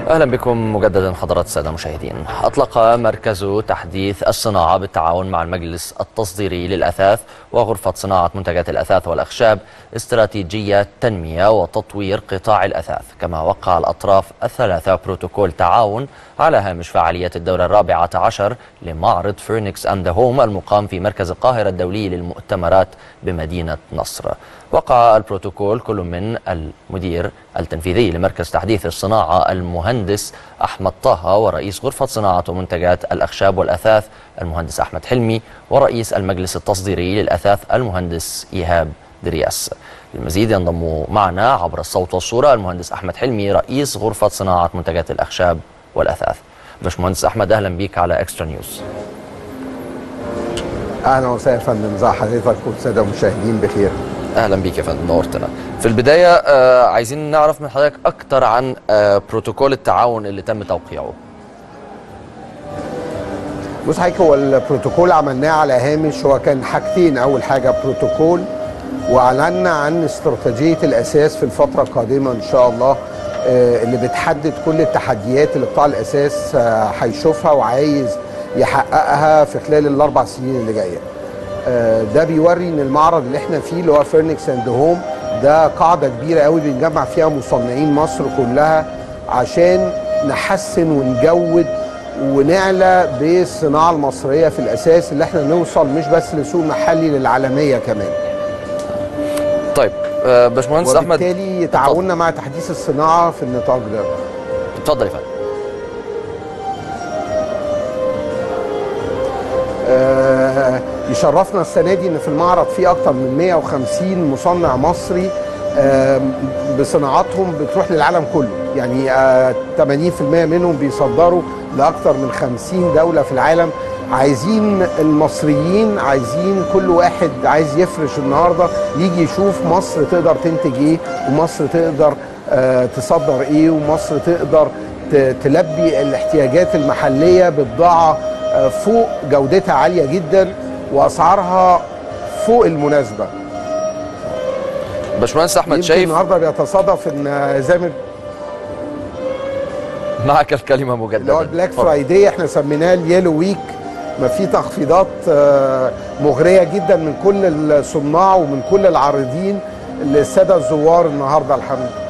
اهلا بكم مجددا حضرات الساده المشاهدين. اطلق مركز تحديث الصناعه بالتعاون مع المجلس التصديري للاثاث وغرفه صناعه منتجات الاثاث والاخشاب استراتيجيه تنميه وتطوير قطاع الاثاث، كما وقع الاطراف الثلاثه بروتوكول تعاون على هامش فعاليه الدوره الرابعه عشر لمعرض فيرنكس اند هوم المقام في مركز القاهره الدولي للمؤتمرات بمدينه نصر. وقع البروتوكول كل من المدير التنفيذي لمركز تحديث الصناعة المهندس أحمد طه ورئيس غرفة صناعة ومنتجات الأخشاب والأثاث المهندس أحمد حلمي ورئيس المجلس التصديري للأثاث المهندس إيهاب درياس للمزيد ينضم معنا عبر الصوت والصورة المهندس أحمد حلمي رئيس غرفة صناعة منتجات الأخشاب والأثاث باشمهندس أحمد أهلا بيك على إكسترا نيوز اهلا وسهلا يا فندم ازي حضرتك والساده المشاهدين بخير اهلا بيك يا فندم نورتنا في البدايه آه عايزين نعرف من حضرتك اكتر عن آه بروتوكول التعاون اللي تم توقيعه بص حضرتك هو البروتوكول عملناه على هامش هو كان حاجتين اول حاجه بروتوكول واعلنا عن استراتيجيه الاساس في الفتره القادمه ان شاء الله آه اللي بتحدد كل التحديات اللي قطاع الاساس آه هيشوفها وعايز يحققها في خلال الاربع سنين اللي جايه ده بيوري ان المعرض اللي احنا فيه اللي هو فيرنكس اند هوم ده قاعده كبيره قوي بنجمع فيها مصنعين مصر كلها عشان نحسن ونجود ونعلى بالصناعه المصريه في الاساس اللي احنا نوصل مش بس للسوق المحلي للعالميه كمان. طيب آه باشمهندس احمد وبالتالي تعاوننا مع تحديث الصناعه في النطاق ده. اتفضل يا فندم. آه يشرفنا السنه دي ان في المعرض في اكتر من 150 مصنع مصري آه بصناعاتهم بتروح للعالم كله يعني آه 80% منهم بيصدروا لاكثر من 50 دوله في العالم عايزين المصريين عايزين كل واحد عايز يفرش النهارده يجي يشوف مصر تقدر تنتج ايه ومصر تقدر تصدر ايه ومصر تقدر تلبي الاحتياجات المحليه ببضاعه فوق جودتها عاليه جدا واسعارها فوق المناسبه باشمهندس احمد شايف النهارده بيتصادف ان زي ما معك الكلمه مجددا اللي هو البلاك فرايداي احنا سميناه اليلو ويك ما في تخفيضات مغريه جدا من كل الصناع ومن كل العارضين للساده الزوار النهارده الحمد لله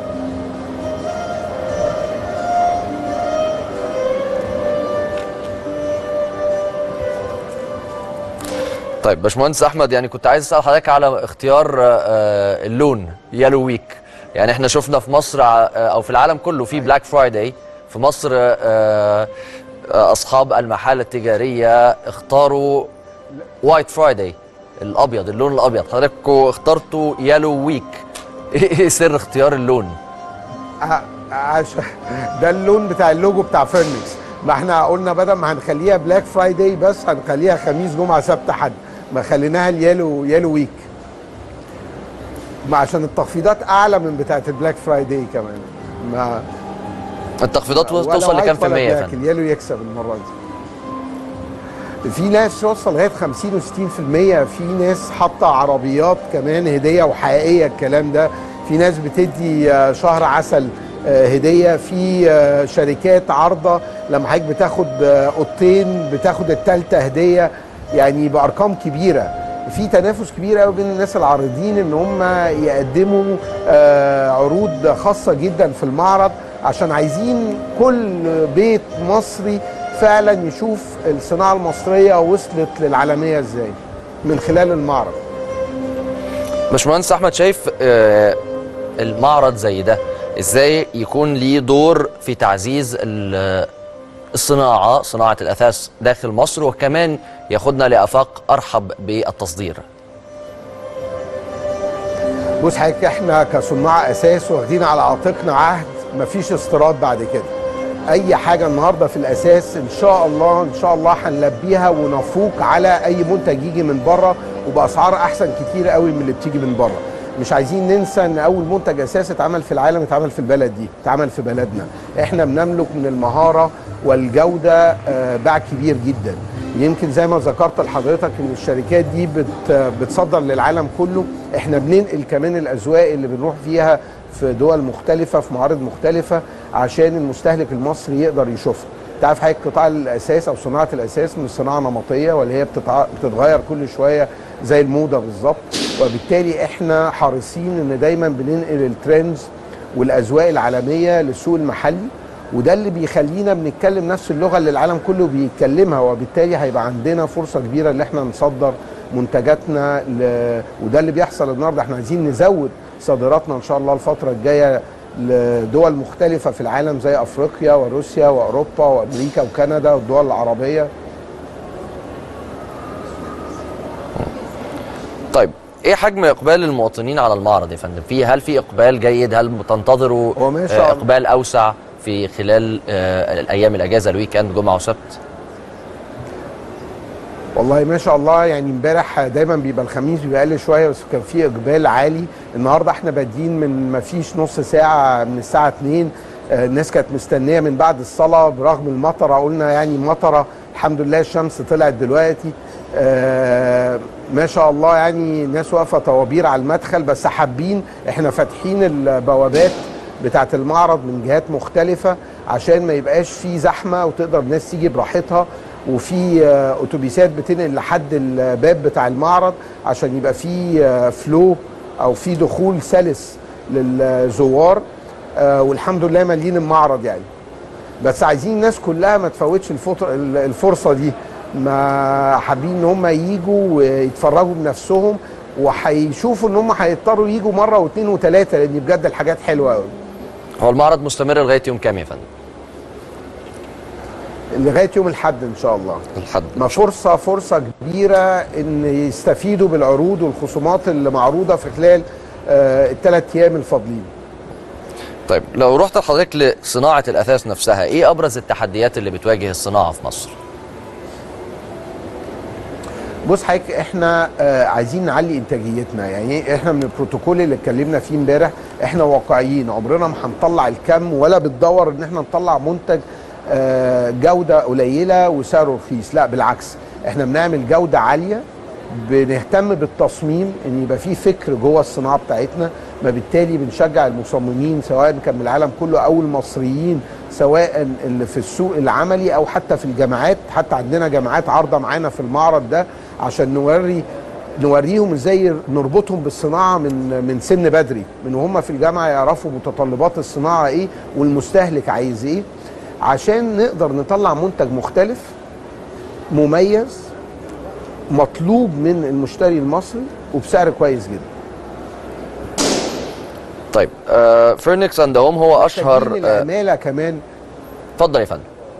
طيب باشمهندس احمد يعني كنت عايز اسال حضرتك على اختيار اللون يالو ويك يعني احنا شفنا في مصر او في العالم كله في بلاك فرايداي في مصر اصحاب المحال التجاريه اختاروا وايت فرايداي الابيض اللون الابيض حضراتكم اخترتوا يالو ويك ايه سر اختيار اللون عشان ده اللون بتاع اللوجو بتاع فيرنكس ما احنا قلنا بدل ما هنخليها بلاك فرايداي بس هنخليها خميس جمعه سبت حد ما خليناها اليالو يالو ويك ما عشان التخفيضات اعلى من بتاعه البلاك فرايداي كمان ما التخفيضات توصل لكام في المية يا فندم؟ اليالو يكسب المره دي في ناس توصل لغايه 50 و60% في ناس حاطه عربيات كمان هديه وحقيقيه الكلام ده في ناس بتدي شهر عسل هديه في شركات عارضه لما حضرتك بتاخد اوضتين بتاخد الثالثه هديه يعني بارقام كبيره في تنافس كبير قوي بين الناس العارضين ان هم يقدموا عروض خاصه جدا في المعرض عشان عايزين كل بيت مصري فعلا يشوف الصناعه المصريه وصلت للعالميه ازاي من خلال المعرض باشمهندس احمد شايف المعرض زي ده ازاي يكون ليه دور في تعزيز الصناعه صناعه الاثاث داخل مصر وكمان ياخدنا لافاق ارحب بالتصدير بص حضرتك احنا كصناع اساس واخدين على عاتقنا عهد مفيش استيراد بعد كده اي حاجه النهارده في الاساس ان شاء الله ان شاء الله هنلبيها ونفوق على اي منتج يجي من بره وباسعار احسن كتير قوي من اللي بتيجي من بره مش عايزين ننسى ان اول منتج اساسي اتعمل في العالم اتعمل في البلد دي اتعمل في بلدنا احنا بنملك من المهاره والجوده باع كبير جدا يمكن زي ما ذكرت لحضرتك ان الشركات دي بت بتصدر للعالم كله احنا بننقل كمان الاذواق اللي بنروح فيها في دول مختلفه في معارض مختلفه عشان المستهلك المصري يقدر يشوفها تعرف حضرتك قطاع الاساس او صناعه الاساس من صناعه نمطيه واللي هي بتتع... بتتغير كل شويه زي الموضه بالظبط وبالتالي احنا حريصين ان دايما بننقل الترندز والاذواق العالميه للسوق المحلي وده اللي بيخلينا بنتكلم نفس اللغه اللي العالم كله بيتكلمها وبالتالي هيبقى عندنا فرصه كبيره ان احنا نصدر منتجاتنا ل... وده اللي بيحصل النهارده احنا عايزين نزود صادراتنا ان شاء الله الفتره الجايه لدول مختلفه في العالم زي افريقيا وروسيا واوروبا وامريكا وكندا والدول العربيه طيب ايه حجم اقبال المواطنين على المعرض يا فندم في هل في اقبال جيد هل تنتظروا هو ما شاء آه، الله. اقبال اوسع في خلال آه، الايام الاجازه الويك اند جمعه وسبت والله ما شاء الله يعني امبارح دايما بيبقى الخميس بيبقى اقل شويه بس كان في اقبال عالي النهارده احنا بادئين من ما فيش نص ساعه من الساعه 2 آه، الناس كانت مستنيه من بعد الصلاه برغم المطره قلنا يعني مطره الحمد لله الشمس طلعت دلوقتي آه، ما شاء الله يعني الناس واقفه طوابير على المدخل بس حابين احنا فاتحين البوابات بتاعه المعرض من جهات مختلفه عشان ما يبقاش في زحمه وتقدر الناس تيجي براحتها وفي آه، اتوبيسات بتنقل لحد الباب بتاع المعرض عشان يبقى في آه، فلو او في دخول سلس للزوار آه، والحمد لله مالين المعرض يعني بس عايزين الناس كلها ما تفوتش الفطر الفرصه دي ما حابين ان هم يجوا ويتفرجوا بنفسهم وهيشوفوا ان هم هيضطروا يجوا مره واثنين وثلاثه لان بجد الحاجات حلوه قوي هو المعرض مستمر لغايه يوم كام يا فندم لغايه يوم الاحد ان شاء الله الحد ما فرصه فرصه كبيره ان يستفيدوا بالعروض والخصومات اللي معروضه في خلال الثلاث ايام الفاضلين طيب لو رحت حضرتك لصناعه الاثاث نفسها ايه ابرز التحديات اللي بتواجه الصناعه في مصر بص حضرتك احنا آه عايزين نعلي انتاجيتنا يعني احنا من البروتوكول اللي اتكلمنا فيه امبارح احنا واقعيين عمرنا ما هنطلع الكم ولا بتدور ان احنا نطلع منتج آه جوده قليله وسعره رخيص لا بالعكس احنا بنعمل جوده عاليه بنهتم بالتصميم ان يبقى في فكر جوه الصناعه بتاعتنا ما بالتالي بنشجع المصممين سواء كان من العالم كله او المصريين سواء اللي في السوق العملي او حتى في الجامعات حتى عندنا جامعات عارضه معانا في المعرض ده عشان نوري نوريهم ازاي نربطهم بالصناعه من من سن بدري من وهم في الجامعه يعرفوا متطلبات الصناعه ايه والمستهلك عايز ايه عشان نقدر نطلع منتج مختلف مميز مطلوب من المشتري المصري وبسعر كويس جدا طيب آه فيرنكس اند هوم هو اشهر تجميل آه، العماله كمان اتفضل يا فندم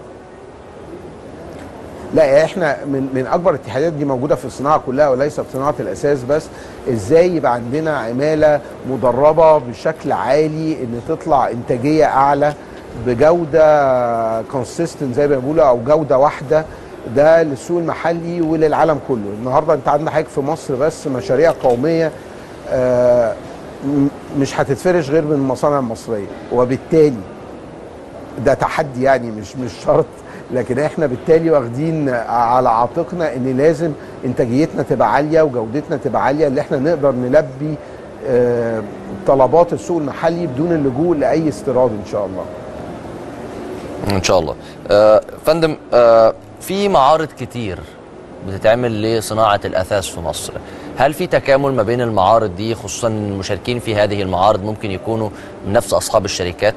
لا احنا من من اكبر الاتحادات دي موجوده في الصناعه كلها وليس في صناعه الاساس بس ازاي يبقى عندنا عماله مدربه بشكل عالي ان تطلع انتاجيه اعلى بجوده كونسيستنت زي ما بيقولوا او جوده واحده ده للسوق المحلي وللعالم كله النهارده انت عندك حاجه في مصر بس مشاريع قوميه آه، م- مش هتتفرش غير من المصانع المصريه وبالتالي ده تحدي يعني مش مش شرط لكن احنا بالتالي واخدين على عاتقنا ان لازم انتاجيتنا تبقى عاليه وجودتنا تبقى عاليه اللي احنا نقدر نلبي آه، طلبات السوق المحلي بدون اللجوء لاي استيراد ان شاء الله ان شاء الله آه فندم آه في معارض كتير بتتعمل لصناعه الاثاث في مصر هل في تكامل ما بين المعارض دي خصوصا إن المشاركين في هذه المعارض ممكن يكونوا من نفس اصحاب الشركات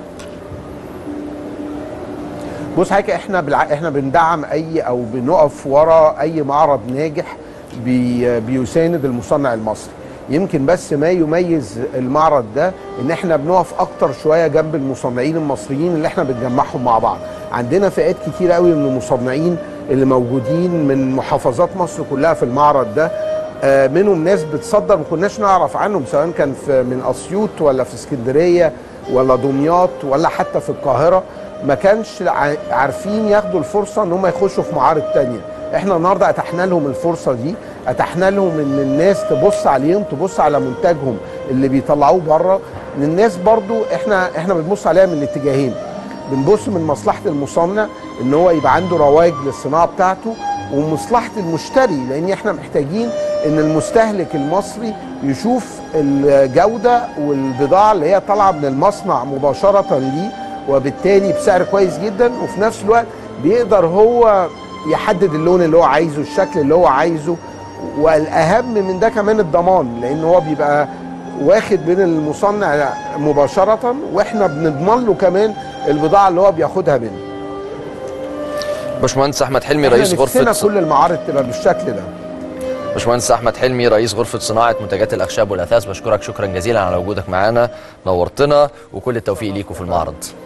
بص حضرتك احنا بالع... احنا بندعم اي او بنقف ورا اي معرض ناجح بي... بيساند المصنع المصري يمكن بس ما يميز المعرض ده ان احنا بنقف اكتر شويه جنب المصنعين المصريين اللي احنا بنجمعهم مع بعض عندنا فئات كتير قوي من المصنعين اللي موجودين من محافظات مصر كلها في المعرض ده آه، منهم ناس بتصدر ما كناش نعرف عنهم سواء كان في من اسيوط ولا في اسكندريه ولا دمياط ولا حتى في القاهره ما كانش ع- عارفين ياخدوا الفرصه ان هم يخشوا في معارض تانية احنا النهارده اتحنا لهم الفرصه دي اتحنا لهم ان الناس تبص عليهم تبص على منتجهم اللي بيطلعوه بره ان الناس برضو احنا احنا بنبص عليها من الاتجاهين بنبص من مصلحه المصنع ان هو يبقى عنده رواج للصناعه بتاعته ومصلحه المشتري لان احنا محتاجين ان المستهلك المصري يشوف الجوده والبضاعه اللي هي طالعه من المصنع مباشره ليه وبالتالي بسعر كويس جدا وفي نفس الوقت بيقدر هو يحدد اللون اللي هو عايزه الشكل اللي هو عايزه والاهم من ده كمان الضمان لان هو بيبقى واخد من المصنع مباشره واحنا بنضمن له كمان البضاعه اللي هو بياخدها منه باشمهندس احمد حلمي احنا رئيس نفسنا غرفه كل المعارض تبقى بالشكل ده باشمهندس احمد حلمي رئيس غرفه صناعه منتجات الاخشاب والاثاث بشكرك شكرا جزيلا على وجودك معنا نورتنا وكل التوفيق ليكم في المعرض